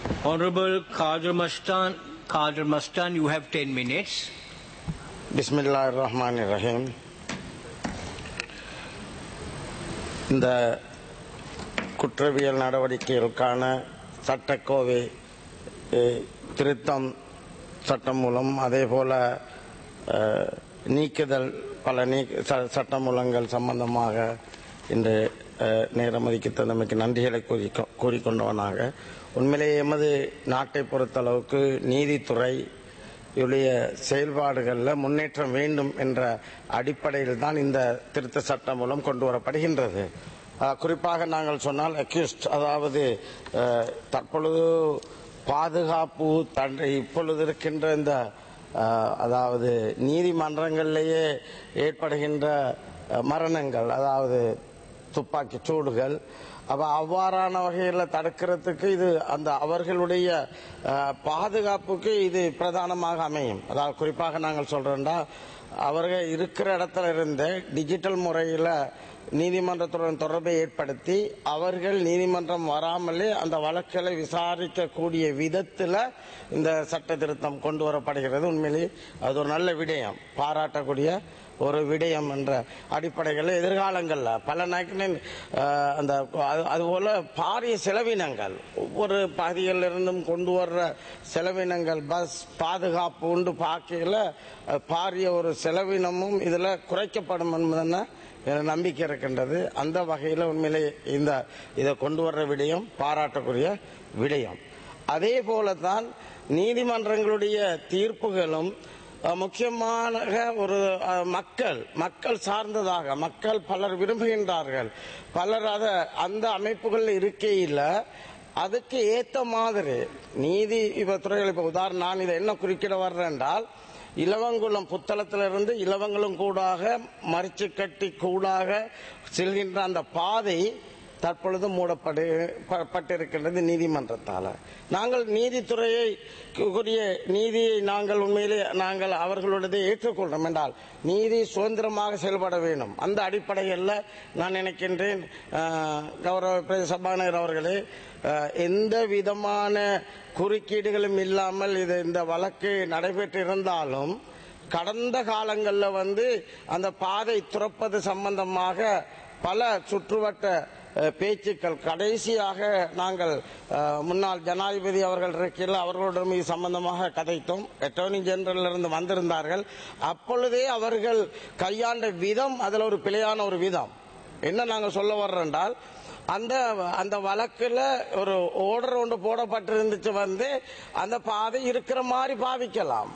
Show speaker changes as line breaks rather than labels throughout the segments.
Honorable Kadir Mastan, Kadir Mastan, you have 10 minutes.
பிஸ்மில்லா ரஹ்மான் ரஹீம் இந்த குற்றவியல் நடவடிக்கைகளுக்கான சட்டக்கோவை அஹ், திருத்தம் சட்டம் மூலம் அதே போல அஹ், நீக்குதல் பல நீ ச- சட்டமூலங்கள் சம்பந்தமாக இன்று அஹ், நேரம் ஒதுக்கி தந்தமைக்கு நன்றிகளை கூறி கூறிக்கொண்டவனாக உண்மையிலேயே எமது நாட்டை பொறுத்தளவுக்கு நீதித்துறை இவருடைய செயல்பாடுகளில் முன்னேற்றம் வேண்டும் என்ற அடிப்படையில் தான் இந்த திருத்த சட்டம் மூலம் கொண்டு வரப்படுகின்றது அஹ், குறிப்பாக நாங்கள் சொன்னால் அக்யூஸ்ட் அதாவது அஹ், தற்பொழுது பாதுகாப்பு தண்டை இப்பொழுது இருக்கின்ற இந்த அஹ், அதாவது நீதிமன்றங்களிலேயே ஏற்படுகின்ற அஹ், மரணங்கள் அதாவது துப்பாக்கி சூடுகள் அப்ப அவ்வாறான வகையில் தடுக்கிறதுக்கு இது அந்த அவர்களுடைய அஹ், பாதுகாப்புக்கு இது பிரதானமாக அமையும் அதாவது குறிப்பாக நாங்கள் சொல்றோம்டா அவர்கள் இருக்கிற இடத்துல இருந்து டிஜிட்டல் முறையில் நீதிமன்றத்துடன் தொடர்பை ஏற்படுத்தி அவர்கள் நீதிமன்றம் வராமலே அந்த வழக்குகளை விசாரிக்கக்கூடிய விதத்தில் இந்த சட்ட திருத்தம் கொண்டு வரப்படுகிறது உண்மையிலேயே அது ஒரு நல்ல விடயம் பாராட்டக்கூடிய ஒரு விடயம் என்ற அடிப்படைகளில் எதிர்காலங்களில் பல நாட்களில் அந்த அது- அதுபோல பாரிய செலவினங்கள் ஒவ்வொரு பகுதிகளில் இருந்தும் கொண்டு வர்ற செலவினங்கள் பஸ் பாதுகாப்பு உண்டு பார்க்கையில் அஹ், பாரிய ஒரு செலவினமும் இதில் குறைக்கப்படும் என்பதுன்னு எனக்கு நம்பிக்கை இருக்கின்றது அந்த வகையில் உண்மையிலே இந்த இதை கொண்டு வர்ற விடயம் பாராட்டக்கூடிய விடயம் அதே போலதான் நீதிமன்றங்களுடைய தீர்ப்புகளும் அஹ், முக்கியமான ஒரு அஹ், மக்கள் மக்கள் சார்ந்ததாக மக்கள் பலர் விரும்புகின்றார்கள் பலர் அத அந்த அமைப்புகள் இருக்கையில் அதுக்கு ஏத்த மாதிரி நீதி இப்ப துறைகள் இப்ப உதாரணம் நான் இதை என்ன குறிக்கிட வர்றேன் என்றால் இலவங்குளம் புத்தளத்திலிருந்து இலவங்குளம் கூடாக மறிச்சு கட்டி கூடாக செல்கின்ற அந்த பாதை தற்பொழுது மூடப்படு ப- பட்டிருக்கின்றது நீதிமன்றத்தால நாங்கள் நீதித்துறையை கூறிய நீதியை நாங்கள் உண்மையிலே நாங்கள் அவர்களுடைய ஏற்றுக்கொள்றோம் என்றால் நீதி சுதந்திரமாக செயல்பட வேண்டும் அந்த அடிப்படையில் நான் நினைக்கின்றேன் அஹ், கௌரவ பிரதேச சபாநாயகர் அவர்களே அஹ், எந்த விதமான குறுக்கீடுகளும் இல்லாமல் இது இந்த வழக்கு நடைபெற்று இருந்தாலும் கடந்த காலங்களில் வந்து அந்த பாதை துறப்பது சம்பந்தமாக பல சுற்றுவட்ட அஹ், பேச்சுக்கள் கடைசியாக நாங்கள் அஹ், முன்னாள் ஜனாதிபதி அவர்கள் இருக்கையில் அவர்களுடன் இது சம்பந்தமாக கதைத்தோம் அட்டர்னி ஜெனரல் இருந்து வந்திருந்தார்கள் அப்பொழுதே அவர்கள் கையாண்ட விதம் அதில் ஒரு பிழையான ஒரு விதம் என்ன நாங்கள் சொல்ல வர்றோம் என்றால் அந்த அந்த வழக்குல ஒரு ஓர்டர் ஒன்று போடப்பட்டிருந்துச்சு வந்து அந்த பாதை இருக்கிற மாதிரி பாவிக்கலாம்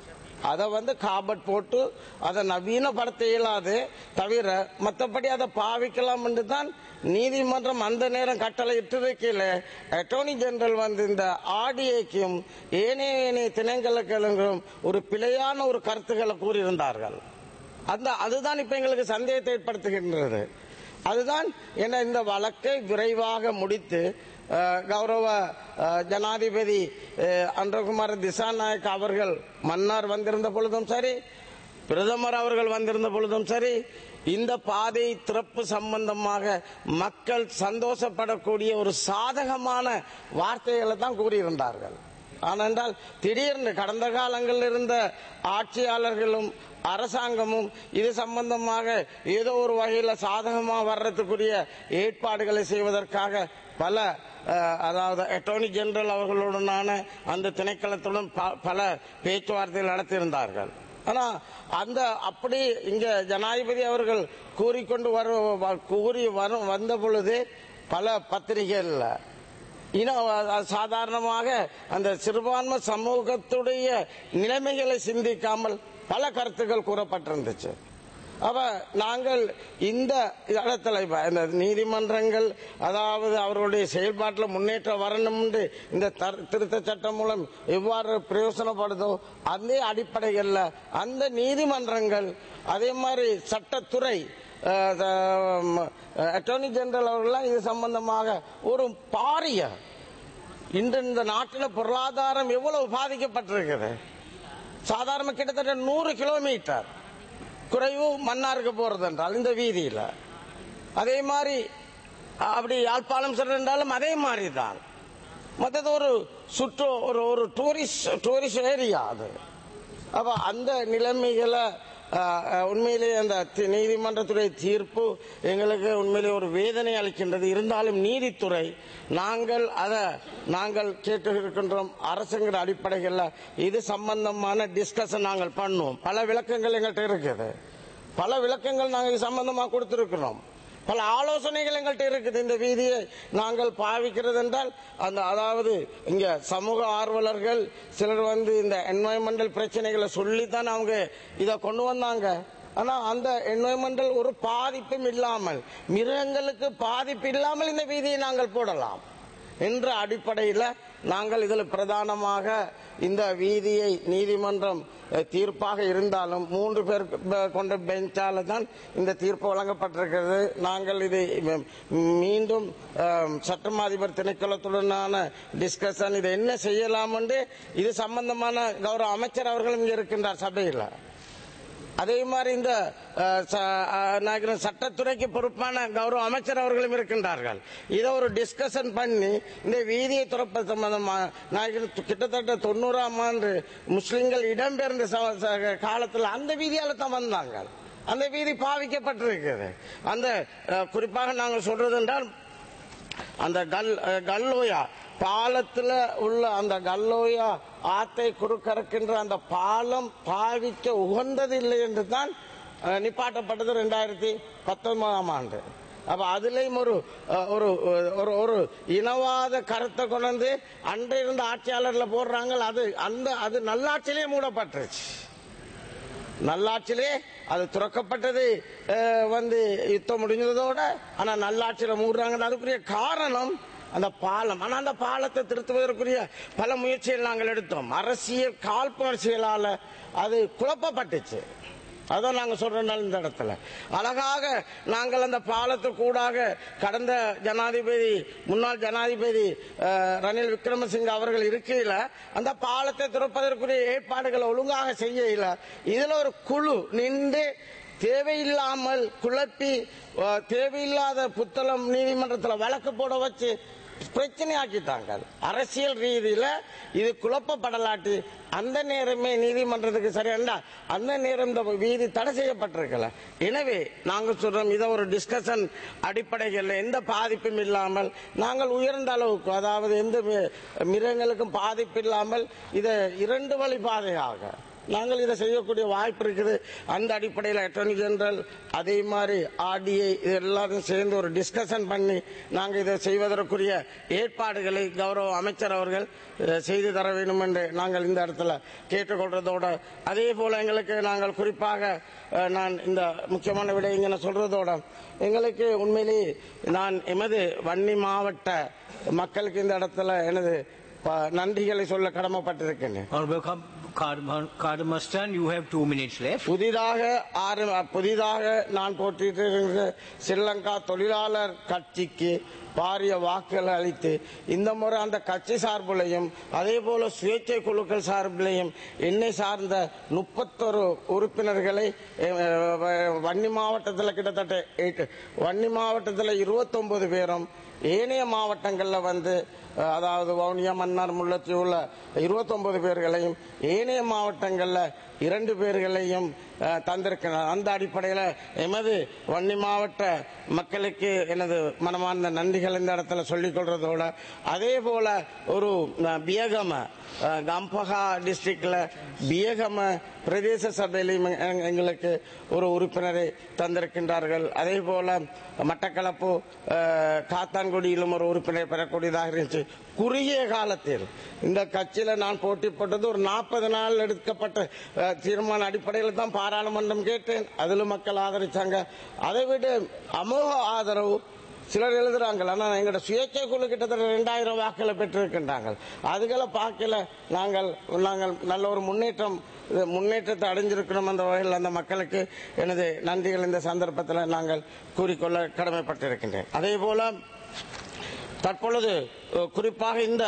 அதை வந்து காபட் போட்டு அதை நவீனப்படுத்த இயலாது தவிர மற்றபடி அதை பாவிக்கலாம் என்று தான் நீதிமன்றம் அந்த நேரம் கட்டளை இட்டிருக்கையில் அட்டர்னி ஜெனரல் வந்து இந்த ஆடிஏக்கும் ஏனைய ஏனைய திணைக்களுக்கும் ஒரு பிழையான ஒரு கருத்துக்களை கூறியிருந்தார்கள் அந்த அதுதான் இப்ப எங்களுக்கு சந்தேகத்தை ஏற்படுத்துகின்றது அதுதான் என்ன இந்த வழக்கை விரைவாக முடித்து அஹ், கௌரவ அஹ், ஜனாதிபதி அஹ், அன்றகுமார் திசாநாயக் அவர்கள் மன்னார் வந்திருந்த பொழுதும் சரி பிரதமர் அவர்கள் வந்திருந்த பொழுதும் சரி இந்த பாதை திறப்பு சம்பந்தமாக மக்கள் சந்தோஷப்படக்கூடிய ஒரு சாதகமான வார்த்தைகளை தான் கூறியிருந்தார்கள் ஆனென்றால் திடீர்னு கடந்த காலங்களில் இருந்த ஆட்சியாளர்களும் அரசாங்கமும் இது சம்பந்தமாக ஏதோ ஒரு வகையில் சாதகமாக வர்றதுக்குரிய ஏற்பாடுகளை செய்வதற்காக பல அஹ், அதாவது அட்டர்னி ஜெனரல் அவர்களுடனான அந்த திணைக்களத்துடன் ப- பல பேச்சுவார்த்தைகள் நடத்தியிருந்தார்கள் ஆனா அந்த அப்படி இங்க ஜனாதிபதி அவர்கள் கூறிக்கொண்டு வர வ- கூறி வரும் வந்த பொழுது பல பத்திரிகைகள்ல இன்னும் அ- சாதாரணமாக அந்த சிறுபான்மை சமூகத்துடைய நிலைமைகளை சிந்திக்காமல் பல கருத்துக்கள் கூறப்பட்டிருந்துச்சு அப்ப நாங்கள் இந்த இடத்துல இப்ப இந்த நீதிமன்றங்கள் அதாவது அவர்களுடைய செயல்பாட்டில் முன்னேற்றம் வரணும் என்று இந்த தர்- திருத்த சட்டம் மூலம் எவ்வாறு பிரயோசனப்படுதோ அதே அடிப்படையில் அந்த நீதிமன்றங்கள் அதே மாதிரி சட்டத்துறை அட்டர்னி ஜெனரல் அவர்கள்லாம் இது சம்பந்தமாக ஒரு பாரிய இன்று இந்த நாட்டில் பொருளாதாரம் எவ்வளவு பாதிக்கப்பட்டிருக்குது சாதாரண கிட்டத்தட்ட நூறு கிலோமீட்டர் குறைவு மன்னாருக்கு போறது என்றால் இந்த வீதியில அதே மாதிரி அப்படி யாழ்ப்பாணம் சென்றாலும் அதே மாதிரி தான் மற்றது ஒரு சுற்று ஒரு ஒரு டூரிஸ்ட் டூரிஸ்ட் ஏரியா அது அப்ப அந்த நிலைமைகளை அஹ், அஹ், உண்மையிலேயே அந்த தி- நீதிமன்றத்துடைய தீர்ப்பு எங்களுக்கு உண்மையிலேயே ஒரு வேதனை அளிக்கின்றது இருந்தாலும் நீதித்துறை நாங்கள் அதை நாங்கள் கேட்டு இருக்கின்றோம் அரசுங்கிற அடிப்படையில் இது சம்பந்தமான டிஸ்கஷன் நாங்கள் பண்ணுவோம் பல விளக்கங்கள் எங்கள்கிட்ட இருக்குது பல விளக்கங்கள் நாங்கள் இது சம்பந்தமா கொடுத்திருக்கிறோம் பல ஆலோசனைகள் எங்கள்கிட்ட இருக்குது இந்த வீதியை நாங்கள் பாவிக்கிறது என்றால் அந்த அதாவது இங்க சமூக ஆர்வலர்கள் சிலர் வந்து இந்த என்வாயன்மெண்டல் பிரச்சனைகளை சொல்லித்தான் அவங்க இதை கொண்டு வந்தாங்க ஆனா அந்த என்வாயன்மெண்டல் ஒரு பாதிப்பும் இல்லாமல் மிருகங்களுக்கு பாதிப்பு இல்லாமல் இந்த வீதியை நாங்கள் போடலாம் என்ற அடிப்படையில் நாங்கள் இதில் பிரதானமாக இந்த வீதியை நீதிமன்றம் அஹ், தீர்ப்பாக இருந்தாலும் மூன்று பேர் ப- கொண்ட பெஞ்சால தான் இந்த தீர்ப்பு வழங்கப்பட்டிருக்கிறது நாங்கள் இதை ம், மீண்டும் அஹ், சட்டமா அதிபர் திணைக்களத்துடனான டிஸ்கஷன் இதை என்ன செய்யலாம் என்று இது சம்பந்தமான கௌரவ அமைச்சர் அவர்களும் இங்கே இருக்கின்றார் சபையில் அதே மாதிரி இந்த அஹ், ச- அஹ், நான் இருக்கிற சட்டத்துறைக்கு பொறுப்பான கௌரவ அமைச்சர் அவர்களும் இருக்கின்றார்கள் இதை ஒரு டிஸ்கஷன் பண்ணி இந்த வீதியை துறப்பது சம்பந்தமா நான் இருக்கிற கிட்டத்தட்ட தொண்ணூறாம் ஆண்டு முஸ்லிம்கள் இடம்பெயர்ந்த ச- ச- காலத்துல அந்த வீதியால தான் வந்தாங்க அந்த வீதி பாவிக்கப்பட்டிருக்கிறது அந்த அஹ், குறிப்பாக நாங்கள் சொல்றது என்றால் அந்த கல் அஹ், கல்லோயா பாலத்துல உள்ள அந்த கல்லோயா ஆத்தை குறுக்கறக்கின்ற அந்த பாலம் பாவிக்க உகந்தது இல்லை என்று தான் அஹ், நிப்பாட்டப்பட்டது ரெண்டாயிரத்தி பத்தொன்பதாம் ஆண்டு அப்ப அதுலயும் ஒரு அஹ், ஒரு ஒரு ஒரு இனவாத கருத்தை கொண்டு வந்து அன்றைய இருந்த ஆட்சியாளர்ல போடுறாங்க அது அந்த அது நல்லாட்சியிலே மூடப்பட்டுருச்சு நல்லாட்சியிலே அது துறக்கப்பட்டது அஹ், வந்து யுத்தம் முடிஞ்சதோட ஆனா நல்லாட்சியில மூடுறாங்க அதுக்குரிய காரணம் அந்த பாலம் ஆனா அந்த பாலத்தை திருத்துவதற்குரிய பல முயற்சிகள் நாங்கள் எடுத்தோம் அரசியல் காழ்ப்புணர்ச்சிகளால அது குழப்பப்பட்டுச்சு அதான் நாங்க சொல்றோம் இந்த இடத்துல அழகாக நாங்கள் அந்த பாலத்துக்கூடாக கடந்த ஜனாதிபதி முன்னாள் ஜனாதிபதி அஹ், ரணில் விக்ரமசிங்க அவர்கள் இருக்கையில அந்த பாலத்தை திறப்பதற்குரிய ஏற்பாடுகளை ஒழுங்காக செய்யல இதுல ஒரு குழு நின்று தேவையில்லாமல் குழப்பி அஹ், தேவையில்லாத புத்தளம் நீதிமன்றத்தில் வழக்கு போட வச்சு பிரச்சனை ஆக்கிட்டாங்க அரசியல் ரீதியில இது குழப்பப்படலாட்டி அந்த நேரமே நீதிமன்றத்துக்கு சரியா அந்த நேரம் இந்த வீதி தடை செய்யப்பட்டிருக்கல எனவே நாங்கள் சொல்றோம் இதை ஒரு டிஸ்கஷன் அடிப்படையில் எந்த பாதிப்பும் இல்லாமல் நாங்கள் உயர்ந்த அளவுக்கு அதாவது எந்த மி- மிருகங்களுக்கும் பாதிப்பு இல்லாமல் இதை இரண்டு வழி பாதையாக நாங்கள் இதை செய்யக்கூடிய வாய்ப்பு இருக்குது அந்த அடிப்படையில் அட்டர்னி ஜெனரல் அதே மாதிரி ஆர்டிஐ இது எல்லாரும் சேர்ந்து ஒரு டிஸ்கஷன் பண்ணி நாங்கள் இதை செய்வதற்குரிய ஏற்பாடுகளை கௌரவ அமைச்சர் அவர்கள் அஹ், செய்து தர வேண்டும் என்று நாங்கள் இந்த இடத்துல கேட்டுக்கொள்றதோட அதே போல எங்களுக்கு நாங்கள் குறிப்பாக அஹ், நான் இந்த முக்கியமான விடயங்களை சொல்றதோட எங்களுக்கு உண்மையிலேயே நான் எமது வன்னி மாவட்ட மக்களுக்கு இந்த இடத்துல எனது ப- நன்றிகளை சொல்ல கடமைப்பட்டிருக்கேன்
Honorable Ka- Cardam- Cardamustan, you have two minutes left.
புதிதாக ஆறு புதிதாக நான் போட்டியிட்டிருக்கிற ஸ்ரீலங்கா தொழிலாளர் கட்சிக்கு பாரிய வாக்குகள் அளித்து இந்த முறை அந்த கட்சி சார்பிலையும் அதே போல சுயேட்சை குழுக்கள் சார்பிலையும் என்னை சார்ந்த முப்பத்தொரு உறுப்பினர்களை அஹ், அஹ், வன்னி மாவட்டத்தில் கிட்டத்தட்ட eight- வன்னி மாவட்டத்தில் இருபத்தொன்பது பேரும் ஏனைய மாவட்டங்கள்ல வந்து அஹ், அதாவது வவுனியா மன்னார் முள்ளத்தி உள்ள இருபத்தொன்பது பேர்களையும் ஏனைய மாவட்டங்கள்ல இரண்டு பேர்களையும் அஹ், தந்திருக்கிறார் அந்த அடிப்படையில் எமது வன்னி மாவட்ட மக்களுக்கு எனது மனமார்ந்த நன்றிகள் இந்த இடத்துல சொல்லிக் கொள்றதோட அதே போல ஒரு அஹ், பியகம அஹ், கம்பஹா டிஸ்ட்ரிக்ட்ல பியகம பிரதேச சபையிலையும் எங்க- எங்களுக்கு ஒரு உறுப்பினரை தந்திருக்கின்றார்கள் அதே போல மட்டக்களப்பு அஹ், காத்தான்குடியிலும் ஒரு உறுப்பினரை பெறக்கூடியதாக இருந்துச்சு குறுகிய காலத்தில் இந்த கட்சியில நான் போட்டி போட்டது ஒரு நாற்பது நாள் எடுக்கப்பட்ட அஹ், தீர்மான அடிப்படையில் தான் பாராளுமன்றம் கேட்டேன் அதில் மக்கள் ஆதரிச்சாங்க அதை விட அமோக ஆதரவு சிலர் எழுதுறாங்க ஆனா எங்களோட சுயேட்சை குழு கிட்டத்தட்ட ரெண்டாயிரம் வாக்குகளை பெற்றிருக்கின்றாங்க அதுகளை பார்க்கல நாங்கள் நாங்கள் நல்ல ஒரு முன்னேற்றம் இது முன்னேற்றத்தை அடைஞ்சிருக்கிறோம் அந்த வகையில் அந்த மக்களுக்கு எனது நன்றிகள் இந்த சந்தர்ப்பத்தில் நாங்கள் கூறிக்கொள்ள கடமைப்பட்டிருக்கின்றேன் அதே போல தற்பொழுது அஹ், குறிப்பாக இந்த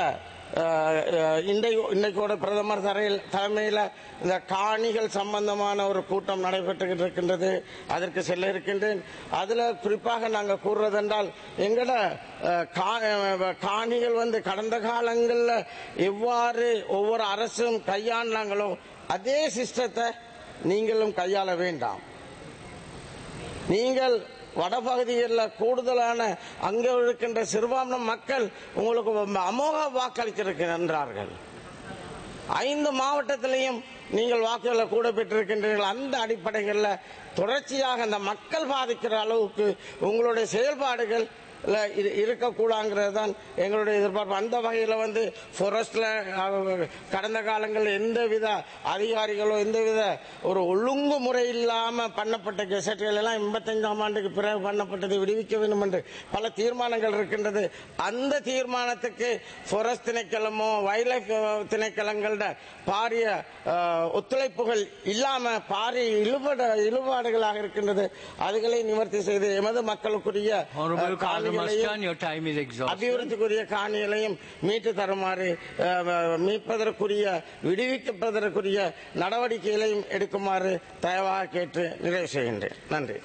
அஹ், அஹ், இன்றைக்கு இன்னைக்கோட பிரதமர் தரையில் தலைமையில் இந்த காணிகள் சம்பந்தமான ஒரு கூட்டம் நடைபெற்று இருக்கின்றது அதற்கு செல்ல இருக்கின்றேன் அதுல குறிப்பாக நாங்கள் கூறுறதென்றால் எங்கட அஹ், கா- அஹ், காணிகள் வந்து கடந்த காலங்களில் எவ்வாறு ஒவ்வொரு அரசும் கையாண்டாங்களோ அதே சிஸ்டத்தை நீங்களும் கையாள வேண்டாம் நீங்கள் வடபகுதிகளில் கூடுதலான அங்கே இருக்கின்ற சிறுபான்மை மக்கள் உங்களுக்கு அமோக வாக்களித்திருக்கின்றார்கள் ஐந்து மாவட்டத்திலையும் நீங்கள் வாக்குகளை கூட பெற்றிருக்கின்றீர்கள் அந்த அடிப்படைகளில் தொடர்ச்சியாக அந்த மக்கள் பாதிக்கிற அளவுக்கு உங்களுடைய செயல்பாடுகள் ல இது இருக்கக்கூடாங்கிறது தான் எங்களுடைய எதிர்பார்ப்பு அந்த வகையில் வந்து ஃபாரஸ்ட்ல கடந்த காலங்களில் எந்தவித அதிகாரிகளோ எந்தவித ஒரு ஒழுங்குமுறை இல்லாம பண்ணப்பட்ட கெசட்டுகள் எல்லாம் எண்பத்தைந்தாம் ஆண்டுக்கு பிறகு பண்ணப்பட்டதை விடுவிக்க வேண்டும் என்று பல தீர்மானங்கள் இருக்கின்றது அந்த தீர்மானத்துக்கு ஃபாரஸ்ட் திணைக்களமோ வைல்ட் லைஃப் திணைக்களங்களோட பாரிய அஹ், ஒத்துழைப்புகள் இல்லாம பாரிய இழுபட இழுபாடுகளாக இருக்கின்றது அதுகளை நிவர்த்தி செய்து எமது மக்களுக்குரிய
Honorable
ah,
Kazim
காணிகளையும்
Astan, your time is exhausted.
அபிவிருத்திக்குரிய காணிகளையும் மீட்டு தருமாறு அஹ், மீட்பதற்குரிய விடுவிக்கப்பதற்குரிய நடவடிக்கைகளையும் எடுக்குமாறு தயவாக கேட்டு நிறைவு செய்கின்றேன் நன்றி